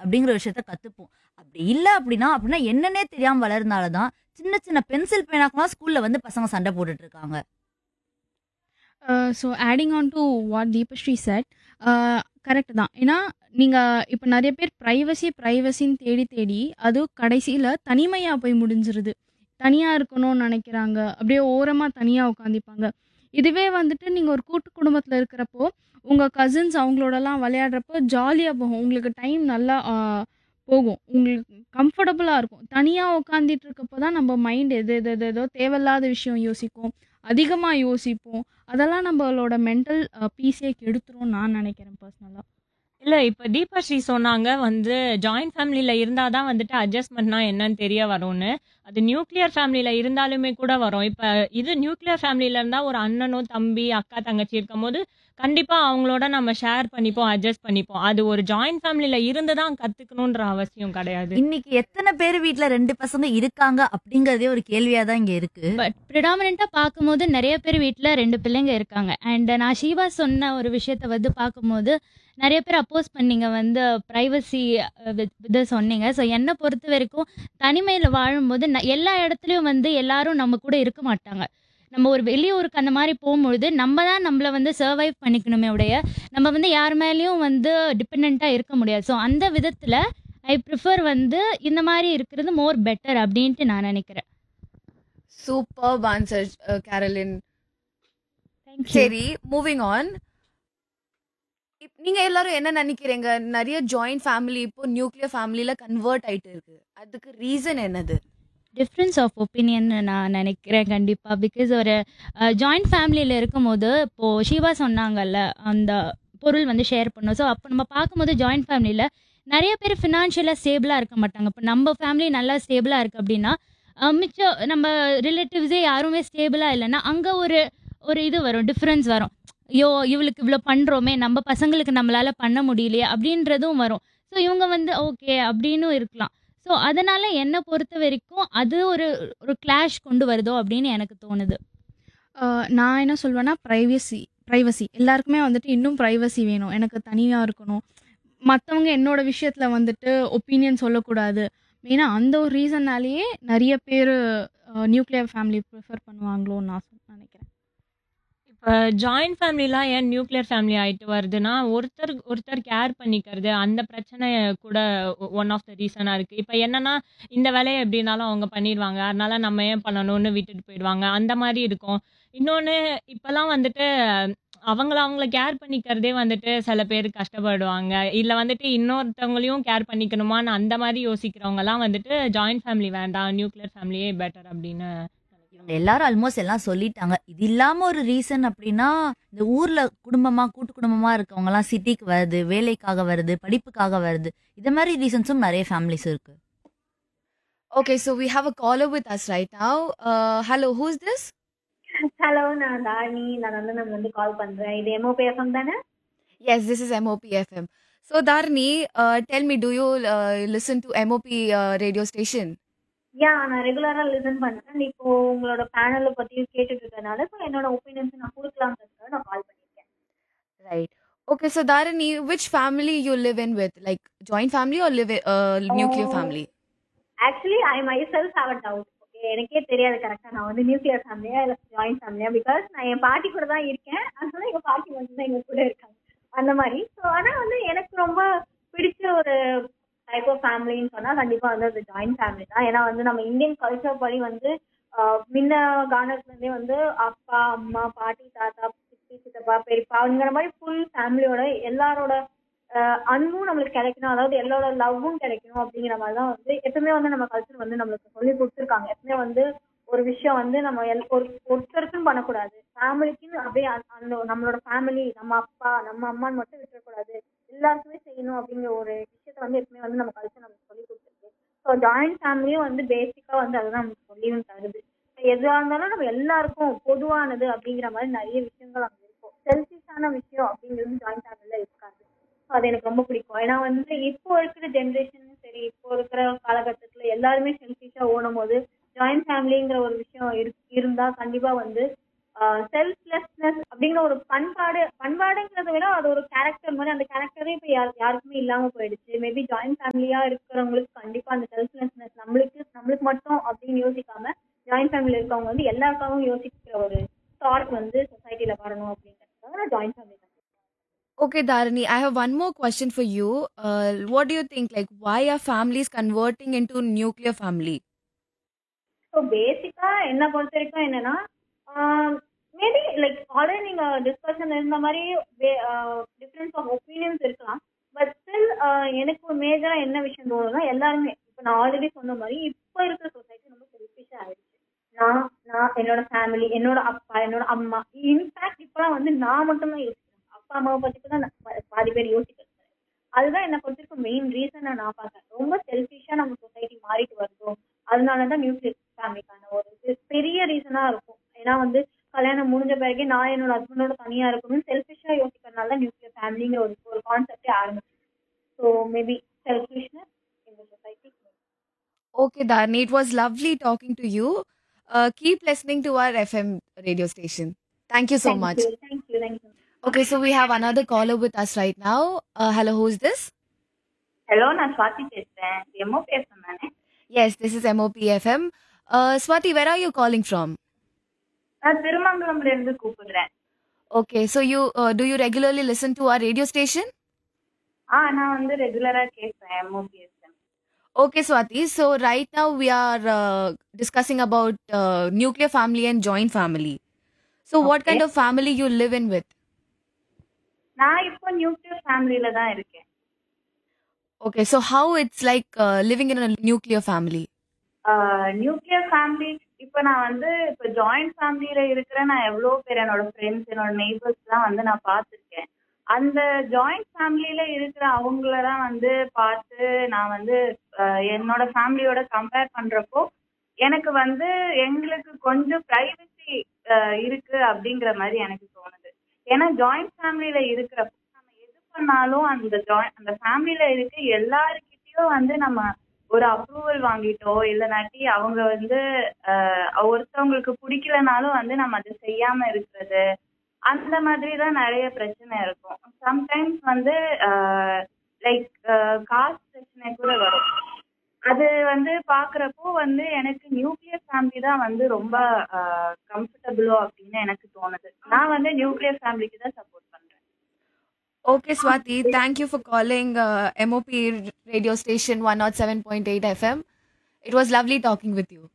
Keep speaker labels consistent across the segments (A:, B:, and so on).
A: அப்படிங்கிற விஷயத்த கத்துப்போம் அப்படி இல்ல அப்படின்னா அப்படின்னா என்னன்னே தெரியாம வளர்ந்தாலதான் சின்ன சின்ன பென்சில் பேனாக்கெல்லாம் ஸ்கூல்ல வந்து பசங்க சண்டை போட்டுட்டு இருக்காங்க
B: so adding on to what Deepashree said correct தான் ஏன்னா நீங்கள் இப்போ நிறைய பேர் ப்ரைவசி ப்ரைவசின்னு தேடி தேடி அது கடைசியில் தனிமையாக போய் முடிஞ்சிருது தனியாக இருக்கணும்னு நினைக்கிறாங்க அப்படியே ஓரமாக தனியாக உட்காந்துப்பாங்க இதுவே வந்துட்டு நீங்கள் ஒரு கூட்டு குடும்பத்தில் இருக்கிறப்போ உங்கள் கசின்ஸ் அவங்களோடலாம் விளையாடுறப்போ ஜாலியாக போகும் உங்களுக்கு டைம் நல்லா ஆஹ், போகும் உங்களுக்கு கம்ஃபர்டபுளாக இருக்கும் தனியாக உட்காந்துட்டு இருக்கப்போ தான் நம்ம மைண்ட் எது எது எது ஏதோ தேவையில்லாத விஷயம் யோசிக்கும் அதிகமாக யோசிப்போம் அதெல்லாம் நம்மளோட மென்டல் பீஸே கெடுத்துரும் நான் நினைக்கிறேன் பர்சனலாக
C: இல்ல இப்ப தீபாஸ்ரீ சொன்னாங்க வந்து ஜாயிண்ட் ஃபேமிலில இருந்தாதான் வந்துட்டு அட்ஜஸ்ட்மெண்ட்னா என்னன்னு தெரிய வரும்னு அது நியூக்ளியர் ஃபேமிலில இருந்தாலுமே கூட வரும் இப்ப இது நியூக்ளியர் ஃபேமிலில இருந்தா ஒரு அண்ணனோ தம்பி அக்கா தங்கச்சி இருக்கும்போது கண்டிப்பா அவங்களோட நம்ம ஷேர் பண்ணிப்போம் அட்ஜஸ்ட் பண்ணிப்போம் அது ஒரு ஜாயிண்ட் ஃபேமிலில இருந்து தான் கத்துக்கணும்ன்ற அவசியம் கிடையாது
A: இன்னைக்கு எத்தனை பேர் வீட்ல ரெண்டு பசங்க இருக்காங்க அப்படிங்கறதே ஒரு கேள்வியா தான் இங்க இருக்கு
D: பட் ப்ரிடாமினண்ட்டாக பார்க்கும்போது நிறைய பேர் வீட்டில் ரெண்டு பிள்ளைங்க இருக்காங்க அண்ட் நான் ஷீவா சொன்ன ஒரு விஷயத்த வந்து பார்க்கும்போது நிறைய பேர் அப்போஸ் பண்ணீங்க வந்து ப்ரைவசி இதை சொன்னீங்க ஸோ என்னை பொறுத்த வரைக்கும் தனிமையில் வாழும்போது ந- எல்லா இடத்துலையும் வந்து எல்லாரும் நம்ம கூட இருக்க மாட்டாங்க நம்ம ஒரு வெளியூருக்கு அந்த மாதிரி போகும்பொழுது நம்ம தான் நம்மளை வந்து சர்வைவ் பண்ணிக்கணுமே உடைய நம்ம வந்து யார் மேலேயும் வந்து டிபெண்ட்டாக இருக்க முடியாது ஸோ அந்த விதத்தில் ஐ ப்ரிஃபர் வந்து இந்த மாதிரி இருக்கிறது மோர் பெட்டர் அப்படின்ட்டு நான் நினைக்கிறேன்
E: சூப்பர் ஆன்சர் கேரலின்
D: தேங்க்யூ
E: சரி மூவிங் ஆன் நீங்க எல்லாரும் என்ன நினைக்கிறீங்க நிறைய ஜாயிண்ட் ஃபேமிலி இப்போ நியூக்ளியர் ஃபேமிலில கன்வெர்ட் ஆயிட்டு இருக்கு அதுக்கு ரீசன் என்னது
D: டிஃப்ரென்ஸ் ஆஃப் ஒப்பீனியன் நான் நினைக்கிறேன் கண்டிப்பாக பிகாஸ் ஒரு ஜாயிண்ட் ஃபேமிலியில் இருக்கும்போது இப்போது ஷீவா சொன்னாங்கல்ல அந்த பொருள் வந்து ஷேர் பண்ணோம் ஸோ அப்போ நம்ம பார்க்கும்போது ஜாயிண்ட் ஃபேமிலியில் நிறைய பேர் ஃபினான்ஷியலாக ஸ்டேபிளாக இருக்க மாட்டாங்க இப்போ நம்ம ஃபேமிலி நல்லா ஸ்டேபிளாக இருக்குது அப்படின்னா அஹ், மிச்சம் நம்ம ரிலேட்டிவ்ஸே யாருமே ஸ்டேபிளாக இல்லைன்னா அங்கே ஒரு ஒரு இது வரும் டிஃப்ரென்ஸ் வரும் ஐயோ இவளுக்கு இவ்வளோ பண்ணுறோமே நம்ம பசங்களுக்கு நம்மளால் பண்ண முடியலையே அப்படின்றதும் வரும் ஸோ இவங்க வந்து ஓகே அப்படின்னும் இருக்கலாம் ஸோ அதனால என்னை பொறுத்த வரைக்கும் அது ஒரு ஒரு கிளாஷ் கொண்டு வருதோ அப்படின்னு எனக்கு தோணுது
B: நான் என்ன சொல்வேன்னா ப்ரைவசி ப்ரைவசி எல்லாருக்குமே வந்துட்டு இன்னும் ப்ரைவசி வேணும் எனக்கு தனியாக இருக்கணும் மற்றவங்க என்னோட விஷயத்தில் வந்துட்டு ஒப்பீனியன் சொல்லக்கூடாது மெயினாக அந்த ஒரு ரீசன்னாலேயே நிறைய பேர் நியூக்ளியர் ஃபேமிலி ப்ரிஃபர் பண்ணுவாங்களோன்னு நான் சொ- நினைக்கிறேன்
C: இப்போ ஜாயிண்ட் ஃபேமிலிலாம் ஏன் நியூக்ளியர் ஃபேமிலி ஆயிட்டு வருதுன்னா ஒருத்தர் ஒருத்தர் கேர் பண்ணிக்கிறது அந்த பிரச்சனை கூட ஒன் ஆஃப் த ரீசனாக இருக்குது இப்போ என்னன்னா இந்த வேலையை எப்படினாலும் அவங்க பண்ணிடுவாங்க அதனால நம்ம ஏன் பண்ணணும்னு விட்டுட்டு போயிடுவாங்க அந்த மாதிரி இருக்கும் இன்னொன்று இப்போல்லாம் வந்துட்டு அவங்கள அவங்கள கேர் பண்ணிக்கிறதே வந்துட்டு சில பேர் கஷ்டப்படுவாங்க இல்லை வந்துட்டு இன்னொருத்தவங்களையும் கேர் பண்ணிக்கணுமான்னு அந்த மாதிரி யோசிக்கிறவங்கலாம் வந்துட்டு ஜாயிண்ட் ஃபேமிலி வேண்டாம் நியூக்ளியர் ஃபேமிலியே பெட்டர் அப்படின்னு
A: இவங்க எல்லாரும் ஆல்மோஸ்ட் எல்லாம் சொல்லிட்டாங்க இது இல்லாம ஒரு ரீசன் அப்படின்னா இந்த ஊர்ல குடும்பமா கூட்டு குடும்பமா இருக்கவங்க எல்லாம் சிட்டிக்கு வருது வேலைக்காக வருது படிப்புக்காக வருது இது மாதிரி ரீசன்ஸும் நிறைய ஃபேமிலிஸ் இருக்கு
E: okay so we have a caller with us right now hello who's this
F: hello நான் தாரணி நான் வந்து நம்ம வந்து கால் பண்றேன் இது எம்ஓபி எஃப்எம் தானே
E: yes this is MOP FM so Dharani tell me do you listen to MOP radio station
F: ya நான் ரெகுலரா லிசன் பண்றேன் இப்போ உங்களோட பேனலை பத்தி கேட்டுட்டு இருக்கறனால ஸோ என்னோட ஒப்பீனியன்ஸ் நான் கொடுக்கலாம்ன்றதுக்காக நான் கால் பண்ணிருக்கேன்
E: right okay so Dharani which family you live in with like joint family or live nuclear
F: Oh.
E: Family
F: actually I myself have a doubt okay எனக்கே தெரியாது கரெக்டா நான் வந்து நியூக்ளியர் ஃபேமிலியா இல்ல ஜாயிண்ட் ஃபேமிலியா பிகாஸ் நான் என் பாட்டி கூட தான் இருக்கேன் அதனால எங்க பாட்டி மட்டும் தான் எங்க கூட இருக்காங்க அந்த மாதிரி ஸோ ஆனா வந்து எனக்கு ரொம்ப பிடிச்ச ஒரு டைப் ஆஃப் ஃபேமிலின்னு சொன்னா கண்டிப்பா வந்து அது ஜாயிண்ட் ஃபேமிலி தான் ஏன்னா வந்து நம்ம இந்தியன் கல்ச்சர் படி வந்து ஆஹ், முன்ன காலத்துல இருந்தே வந்து அப்பா அம்மா பாட்டி தாத்தா சித்தி சித்தப்பா பெரியப்பாங்கிற மாதிரி ஃபுல் ஃபேமிலியோட எல்லாரோட ஆஹ், அன்பும் நம்மளுக்கு கிடைக்கணும் அதாவது எல்லாரோட லவ்வும் கிடைக்கணும் அப்படிங்கிற மாதிரி தான் வந்து எப்பவுமே வந்து நம்ம கல்ச்சர் வந்து நம்மளுக்கு சொல்லி கொடுத்துருக்காங்க எப்பவுமே வந்து ஒரு விஷயம் வந்து நம்ம எல்- ஒரு ஒருத்தருக்குன்னு பண்ணக்கூடாது ஃபேமிலிக்குன்னு அப்படியே அந்த- அந்த நம்மளோட ஃபேமிலி நம்ம அப்பா நம்ம அம்மான்னு மட்டும் விட்டுறக்கூடாது எல்லாருக்குமே செய்யணும் அப்படிங்கிற ஒரு விஷயத்த வந்து எப்பவுமே வந்து நம்ம கல்ச்சர் நமக்கு சொல்லி கொடுத்துருக்கு ஸோ ஜாயிண்ட் ஃபேமிலியும் வந்து பேசிக்கா வந்து அதுதான் நமக்கு சொல்லியும் தருது எதுவாக இருந்தாலும் நம்ம எல்லாருக்கும் பொதுவானது அப்படிங்கிற மாதிரி நிறைய விஷயங்கள் அங்கே இருக்கும் செல்ஃபிஷான விஷயம் அப்படிங்கிறது ஜாயிண்ட் ஃபேமிலியில இருக்காது So அது எனக்கு ரொம்ப பிடிக்கும் ஏன்னா வந்து இப்போ இருக்கிற ஜென்ரேஷனும் சரி இப்போ இருக்கிற காலகட்டத்துல எல்லாருமே செல்ஃபிஷா ஓடும் போது ஜாயிண்ட் ஃபேமிலிங்கிற ஒரு விஷயம் இரு- இருந்தா கண்டிப்பா வந்து செல்ஃப்லெஸ்னஸ் அப்படிங்கிற ஒரு பண்பாடு பண்பாடுங்கிறத விட அது ஒரு கேரக்டர் மாதிரி அந்த கேரக்டரே இப்போ யார் யாருக்குமே இல்லாம போயிடுச்சு மேபி ஜாயின்ட் ஃபேமிலியா இருக்கிறவங்களுக்கு கண்டிப்பா அந்த செல்ஃப்லெஸ்னஸ் நம்மளுக்கு நம்மளுக்கு மட்டும் அப்படின்னு யோசிக்காம ஜாயின்ட் ஃபேமிலி இருக்கவங்க வந்து எல்லாருக்காகவும் யோசிக்கிற ஒரு தாட் வந்து சொசைட்டில வரணும் அப்படிங்கிறதுக்காக நான் joint family
E: Okay, Dharani, I have one more question for you. Uh, what do you think? Like, why are families converting into nuclear family?
F: ஸோ பேசிக்கா என்ன பொறுத்த வரைக்கும் என்னன்னா மேபி லைக் ஆல்ரெடி நீங்க டிஸ்கஷன் இருந்த மாதிரி டிஃப்ரென்ஸ் ஆஃப் ஒப்பீனியன்ஸ் இருக்கலாம் பட் ஸ்டில் எனக்கு மேஜரா என்ன விஷயம் தோணுதுன்னா எல்லாருமே இப்போ நான் ஆல்ரெடி சொன்ன மாதிரி இப்போ இருக்கிற சொசைட்டி ரொம்ப செல்ஃபிஷா ஆயிடுச்சு நான் நான் என்னோட ஃபேமிலி என்னோட அப்பா என்னோட அம்மா இன்ஃபேக்ட் இப்போலாம் வந்து நான் மட்டும்தான் யோசிக்கிறேன் அப்பா அம்மாவை பத்தி கூட நான் பா- பாதி பேர் யோசிக்கிறது கிடையாது. அதுதான் என்ன பொறுத்திருக்கும் மெயின் ரீசன் நான் பார்க்கறேன் ரொம்ப செல்ஃபிஷா நம்ம சொசைட்டி மாறிட்டு வருதோ அதனால தான் நியூக்ளியர் ஃபேமிலிக்கான ஒரு இது பெரிய ரீசனா இருக்கும் ஏன்னா வந்து கல்யாணம் முடிஞ்ச பிறகு நான் என்னோட ஹஸ்பண்டோட தனியா இருக்கணும்னு செல்ஃபிஷா யோசிக்கிறதுனால தான் நியூக்ளியர் ஃபேமிலிங்கிற ஒரு ஒரு கான்செப்டே ஆரம்பிச்சு ஸோ மேபி செல்ஃபிஷ்னஸ் இந்த society
E: Okay, Dharani, it was lovely talking to you. Uh, keep listening to our FM radio station. Thank you so much.
F: Thank you thank you
E: Okay, so we have another caller with us right now. Uh, hello, who's this?
G: Hello நான் சுவாதி பேசுறேன் MO பேசுறேன் நானே
E: Yes, this is MOP FM. Uh, Swati, where are you calling from?
G: நான் திருமங்கலம்ல இருந்து கூப்பிடுறேன்
E: Okay, so you uh, do you regularly listen to our radio station?
G: ஆ நான் வந்து ரெகுலரா கேட்பேன் எம்ஓ பேசுறேன்
E: Okay, Swati. So right now we are uh, discussing about uh, nuclear family and joint family. So what
G: Okay.
E: kind of family you live in with?
G: நான் இப்போ nuclear ஃபேமிலியில தான் இருக்கேன்
E: Okay, so how it's like uh, living in a nuclear family?
G: Nuclear family இப்போ நான் வந்து இப்போ joint ஃபேமிலியில இருக்கிற நான் எவ்வளோ பேர் என்னோட ஃப்ரெண்ட்ஸ் என்னோட நெய்பர்ஸ்லாம் வந்து நான் பார்த்துருக்கேன் அந்த ஜாயிண்ட் ஃபேமிலியில இருக்கிற அவங்கள தான் வந்து பார்த்து நான் வந்து அஹ், என்னோட ஃபேமிலியோட கம்பேர் பண்றப்போ எனக்கு வந்து எங்களுக்கு கொஞ்சம் ப்ரைவசி இருக்கு அப்படிங்கிற மாதிரி எனக்கு தோணுது ஏன்னா ஜாயிண்ட் ஃபேமிலியில இருக்கிறப்போ நம்ம எது பண்ணாலும் அந்த ஜாயின் அந்த ஃபேமிலியில இருக்க எல்லாருக்கிட்டையும் வந்து நம்ம ஒரு அப்ரூவல் வாங்கிட்டோ இல்லைனாட்டி அவங்க வந்து ஆஹ், ஒருத்தவங்களுக்கு பிடிக்கலனாலும் வந்து நம்ம அதை செய்யாம இருக்கிறது அந்த மாதிரி தான் நிறைய பிரச்சனை இருக்கும் சம்டைம்ஸ் வந்து லைக் காசு பிரச்சனை கூட வரும் அது வந்து பாக்குறப்போ வந்து எனக்கு நியூக்ளியர் ஃபேமிலி தான் வந்து ரொம்ப கம்ஃபர்டபுளோ அப்படின்னு எனக்கு தோணுது நான் வந்து நியூக்ளியர் ஃபேமிலிக்கு தான் சப்போர்ட் பண்றேன்
E: Okay, Swati, thank you for calling uh, MOP radio station 107.8 FM. It was lovely talking with you.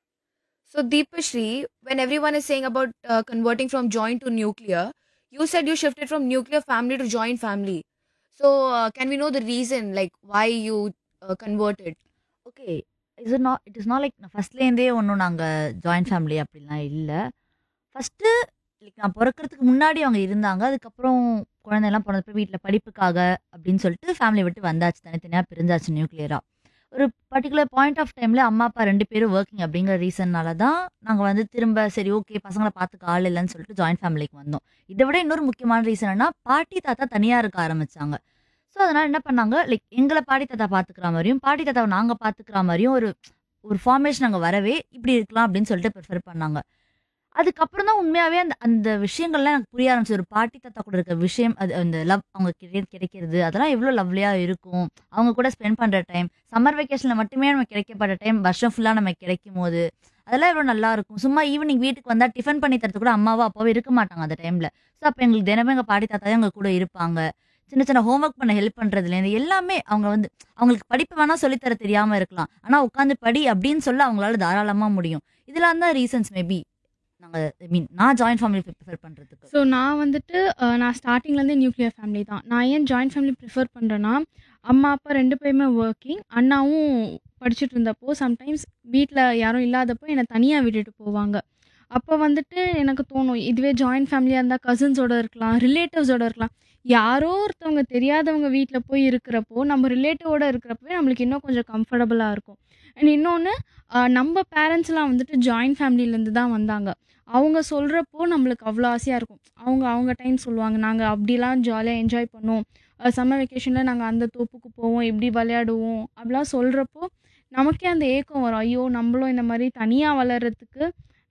E: So, Deepashri, when everyone is saying about uh, converting from joint to nuclear, you said you shifted from nuclear family to joint family. So, uh, can we know the reason, like why you uh, converted?
A: Okay இது not it is not like ஃபர்ஸ்ட்லேருந்தே ஒன்றும் நாங்கள் joint family அப்படிலாம் இல்லை first like நான் பிறக்கிறதுக்கு முன்னாடி அவங்க இருந்தாங்க அதுக்கப்புறம் குழந்தையெல்லாம் பிறந்தப்ப வீட்டில் படிப்புக்காக அப்படின்னு சொல்லிட்டு ஃபேமிலி விட்டு வந்தாச்சு தனித்தனியாக பிரிஞ்சாச்சு நியூக்ளியராக ஒரு பர்டிகுலர் பாயிண்ட் ஆஃப் டைமில் அம்மா அப்பா ரெண்டு பேரும் ஒர்க்கிங் அப்படிங்கிற ரீசன்னால தான் நாங்கள் வந்து திரும்ப சரி ஓகே பசங்களை பார்த்துக்க ஆள் இல்லைன்னு சொல்லிட்டு ஜாயின்ட் ஃபேமிலிக்கு வந்தோம் இதை விட இன்னொரு முக்கியமான ரீசன் என்ன பாட்டி தாத்தா தனியாக இருக்க ஆரம்பிச்சாங்க ஸோ அதனால் என்ன பண்ணாங்க லைக் எங்களை பாட்டி தாத்தா பார்த்துக்கிற மாதிரியும் பாட்டி தாத்தாவை நாங்கள் பார்த்துக்கிற மாதிரியும் ஒரு ஒரு ஃபார்மேஷன் அங்கே வரவே இப்படி இருக்கலாம் அப்படின்னு சொல்லிட்டு ப்ரிஃபர் பண்ணாங்க அதுக்கப்புறம் தான் உண்மையாகவே அந்த அந்த விஷயங்கள்லாம் எனக்கு புரிய ஆரம்பிச்சு ஒரு பாட்டி தாத்தா கூட இருக்க விஷயம் அது அந்த லவ் அவங்க கிடை- கிடைக்கிறது அதெல்லாம் எவ்வளோ லவ்லியாக இருக்கும் அவங்க கூட ஸ்பெண்ட் பண்ணுற டைம் சம்மர் வெக்கேஷனில் மட்டுமே நம்ம கிடைக்கப்பட்ட டைம் வருஷம் ஃபுல்லாக நமக்கு கிடைக்கும் போது அதெல்லாம் எவ்வளோ நல்லா இருக்கும் சும்மா ஈவினிங் வீட்டுக்கு வந்தால் டிஃபன் பண்ணி தரது கூட அம்மாவோ அப்பாவோ இருக்க மாட்டாங்க அந்த டைமில் ஸோ அப்போ எங்களுக்கு தினமும் எங்கள் பாட்டி தாத்தா தான் எங்கள் கூட இருப்பாங்க சின்ன சின்ன ஹோம்ஒர்க் பண்ண ஹெல்ப் பண்ணுறதுலேருந்து எல்லாமே அவங்க வந்து அவங்களுக்கு படிப்பு வேணால் சொல்லித்தர தெரியாமல் இருக்கலாம் ஆனால் உட்காந்து படி அப்படின்னு சொல்ல அவங்களால தாராளமாக முடியும் இதெல்லாம் தான் ரீசன்ஸ் மேபி நாங்கள் ஐ மீன் நான் ஜாயின்ட் ஃபேமிலி ப்ரிஃபர் பண்ணுறதுக்கு
B: ஸோ நான் வந்துட்டு அஹ், நான் ஸ்டார்டிங்லேருந்தே நியூக்ளியர் ஃபேமிலி தான் நான் ஏன் ஜாயின்ட் ஃபேமிலி ப்ரிஃபர் பண்ணுறேன்னா அம்மா அப்பா ரெண்டு பேருமே ஒர்க்கிங் அண்ணாவும் படிச்சுட்டு இருந்தப்போ சம்டைம்ஸ் வீட்டில் யாரும் இல்லாதப்போ என்னை தனியாக விட்டுட்டு போவாங்க அப்போ வந்துட்டு எனக்கு தோணும் இதுவே ஜாயின்ட் ஃபேமிலியாக இருந்தால் கசின்ஸோட இருக்கலாம் ரிலேட்டிவ்ஸோட இருக்கலாம் யாரோ ஒருத்தவங்க தெரியாதவங்க வீட்டில் போய் இருக்கிறப்போ நம்ம ரிலேட்டிவோட இருக்கிறப்பவே நம்மளுக்கு இன்னும் கொஞ்சம் கம்ஃபர்டபுளாக இருக்கும் அண்ட் இன்னொன்று நம்ம பேரண்ட்ஸ்லாம் வந்துட்டு ஜாயின்ட் ஃபேமிலியிலேருந்து தான் வந்தாங்க அவங்க சொல்கிறப்போ நம்மளுக்கு அவ்வளோ ஆசையாக இருக்கும் அவங்க அவங்க டைம் சொல்லுவாங்க நாங்கள் அப்படிலாம் ஜாலியாக என்ஜாய் பண்ணோம் சம்மர் வெக்கேஷனில் நாங்கள் அந்த தோப்புக்கு போவோம் இப்படி விளையாடுவோம் அப்படிலாம் சொல்கிறப்போ நமக்கே அந்த ஏக்கம் வரும் ஐயோ நம்மளும் இந்த மாதிரி தனியாக வளர்கிறதுக்கு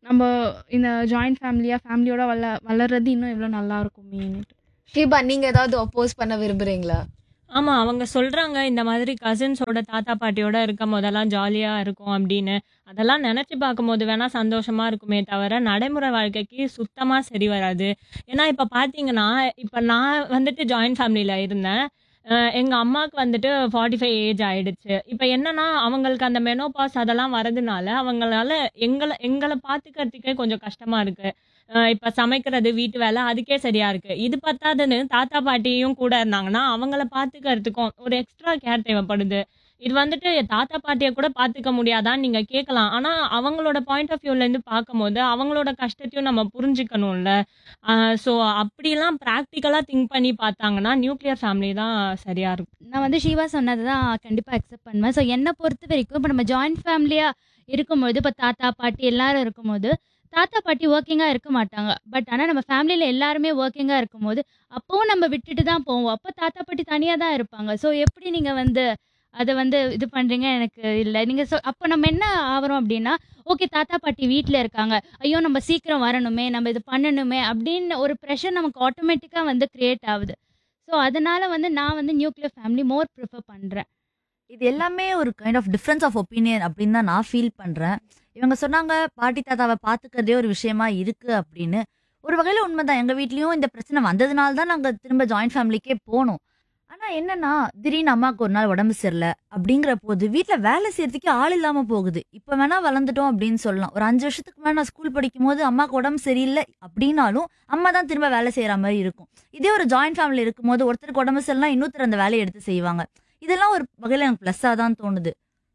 B: நம்ம இந்த ஜாயிண்ட் ஃபேமிலியாக ஃபேமிலியோட வள வளர்றது இன்னும் எவ்வளோ நல்லா இருக்குமேன்னுட்டு
E: ஷீபா நீங்க ஏதாவது அப்போஸ் பண்ண விரும்புறீங்களா
C: ஆமா அவங்க சொல்றாங்க இந்த மாதிரி கசின்ஸோட தாத்தா பாட்டியோட இருக்கும் போதெல்லாம் ஜாலியா இருக்கும் அப்படின்னு அதெல்லாம் நினைச்சு பார்க்கும்போது வேணா சந்தோஷமா இருக்குமே தவிர நடைமுறை வாழ்க்கைக்கு சுத்தமா சரி வராது ஏன்னா இப்ப பாத்தீங்கன்னா இப்ப நான் வந்துட்டு ஜாயிண்ட் ஃபேமிலியில இருந்தேன் அஹ் எங்க அம்மாவுக்கு வந்துட்டு ஃபார்ட்டி ஃபைவ் ஏஜ் ஆயிடுச்சு இப்ப என்னன்னா அவங்களுக்கு அந்த மெனோபாஸ் அதெல்லாம் வரதுனால அவங்களால எங்களை எங்களை பாத்துக்கிறதுக்கே கொஞ்சம் கஷ்டமா இருக்கு அஹ் இப்ப சமைக்கிறது வீட்டு வேலை அதுக்கே சரியா இருக்கு இது பத்தாதுன்னு தாத்தா பாட்டியும் கூட இருந்தாங்கன்னா அவங்கள பாத்துக்கிறதுக்கும் ஒரு எக்ஸ்ட்ரா கேர் தேவைப்படுது இது வந்துட்டு தாத்தா பாட்டியை கூட பாத்துக்க முடியாதான்னு நீங்க கேட்கலாம் ஆனா அவங்களோட பாயிண்ட் ஆஃப் வியூல இருந்து பார்க்கும்போது அவங்களோட கஷ்டத்தையும் நம்ம புரிஞ்சுக்கணும்ல ஸோ அப்படிலாம் ப்ராக்டிக்கலா திங்க் பண்ணி பார்த்தாங்கன்னா நியூக்ளியர் ஃபேமிலி தான் சரியா இருக்கும்
D: நான் வந்து ஷீவா சொன்னது தான் கண்டிப்பாக அக்செப்ட் பண்ணுவேன் ஸோ என்னை பொறுத்த வரைக்கும் இப்போ நம்ம ஜாயிண்ட் ஃபேமிலியாக இருக்கும்போது இப்போ தாத்தா பாட்டி எல்லாரும் இருக்கும்போது தாத்தா பாட்டி ஒர்க்கிங்காக இருக்க மாட்டாங்க பட் ஆனால் நம்ம ஃபேமிலியில் எல்லாருமே ஒர்க்கிங்காக இருக்கும்போது அப்போவும் நம்ம விட்டுட்டு தான் போவோம் அப்போ தாத்தா பாட்டி தனியாக தான் இருப்பாங்க ஸோ எப்படி நீங்கள் வந்து அதை வந்து இது பண்ணுறீங்க எனக்கு இல்லை நீங்கள் சொ அப்போ நம்ம என்ன ஆகிறோம் அப்படின்னா ஓகே தாத்தா பாட்டி வீட்டில் இருக்காங்க ஐயோ நம்ம சீக்கிரம் வரணுமே நம்ம இது பண்ணணுமே அப்படின்னு ஒரு ப்ரெஷர் நமக்கு ஆட்டோமேட்டிக்காக வந்து க்ரியேட் ஆகுது ஸோ அதனால வந்து நான் வந்து நியூக்ளியர் ஃபேமிலி மோர் ப்ரிஃபர் பண்ணுறேன்
A: இது எல்லாமே ஒரு kind of difference of opinion அப்படின்னு தான் நான் ஃபீல் பண்றேன் இவங்க சொன்னாங்க பாட்டி தாத்தாவை பாத்துக்கிறதே ஒரு விஷயமா இருக்கு அப்படின்னு ஒரு வகையில உண்மைதான் எங்க வீட்லயும் இந்த பிரச்சனை வந்ததுனால தான் நாங்க திரும்ப ஜாயிண்ட் ஃபேமிலிக்கே போனோம் ஆனா என்னன்னா திடீர்னு அம்மாவுக்கு ஒரு நாள் உடம்பு சரியில்லை அப்படிங்கிற போது வீட்ல வேலை செய்யறதுக்கே ஆள் இல்லாம போகுது இப்ப வேணா வளர்ந்துட்டோம் அப்படின்னு சொல்லலாம் ஒரு அஞ்சு வருஷத்துக்கு மேல நான் ஸ்கூல் படிக்கும் போது அம்மாவுக்கு உடம்பு சரியில்லை அப்படின்னாலும் அம்மா தான் திரும்ப வேலை செய்யற மாதிரி இருக்கும் இதே ஒரு ஜாயிண்ட் ஃபேமிலி இருக்கும்போது ஒருத்தருக்கு உடம்பு சரியில்லை இன்னொருத்தர் அந்த வேலையை எடுத்து செய்வாங்க இதெல்லாம் ஒரு வகையில எனக்கு ப்ளஸ்ஸா தான் தோணுது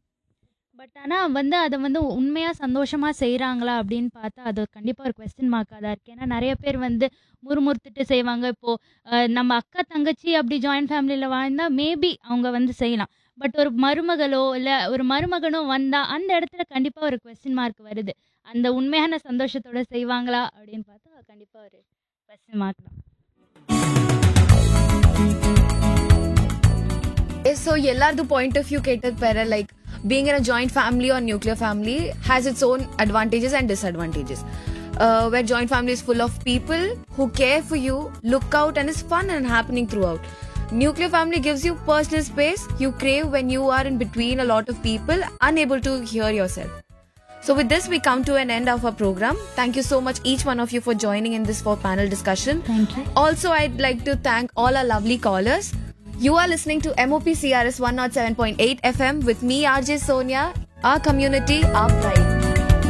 D: பட் ஆனால் வந்து அதை வந்து உண்மையாக சந்தோஷமாக செய்கிறாங்களா அப்படின்னு பார்த்தா அது கண்டிப்பாக ஒரு கொஸ்டின் மார்க்காக தான் இருக்குது ஏன்னா நிறைய பேர் வந்து முறுமுறுத்துட்டு செய்வாங்க இப்போது நம்ம அக்கா தங்கச்சி அப்படி ஜாயிண்ட் ஃபேமிலியில் வாழ்ந்தால் மேபி அவங்க வந்து செய்யலாம் பட் ஒரு மருமகளோ இல்லை ஒரு மருமகனோ வந்தால் அந்த இடத்துல கண்டிப்பாக ஒரு கொஸ்டின் மார்க் வருது அந்த உண்மையான சந்தோஷத்தோட செய்வாங்களா அப்படின்னு பார்த்தா கண்டிப்பாக ஒரு கொஸ்டின் மார்க் தான்
E: So எல்லாரது பாயிண்ட் ஆஃப் வியூ கேட்டது பெற like being in a joint family or nuclear family has its own advantages and disadvantages. Uh, where joint family is full of people who care for you, look out, and is fun and happening throughout. Nuclear family gives you personal space you crave when you are in between a lot of people, unable to hear yourself. So, with this, we come to an end of our program. Thank you so much, each one of you, for joining in this four panel discussion.
D: Thank you.
E: Also, I'd like to thank all our lovely callers. You are listening to MOP CRS 107.8 FM with me, RJ Sonia, our community, our pride.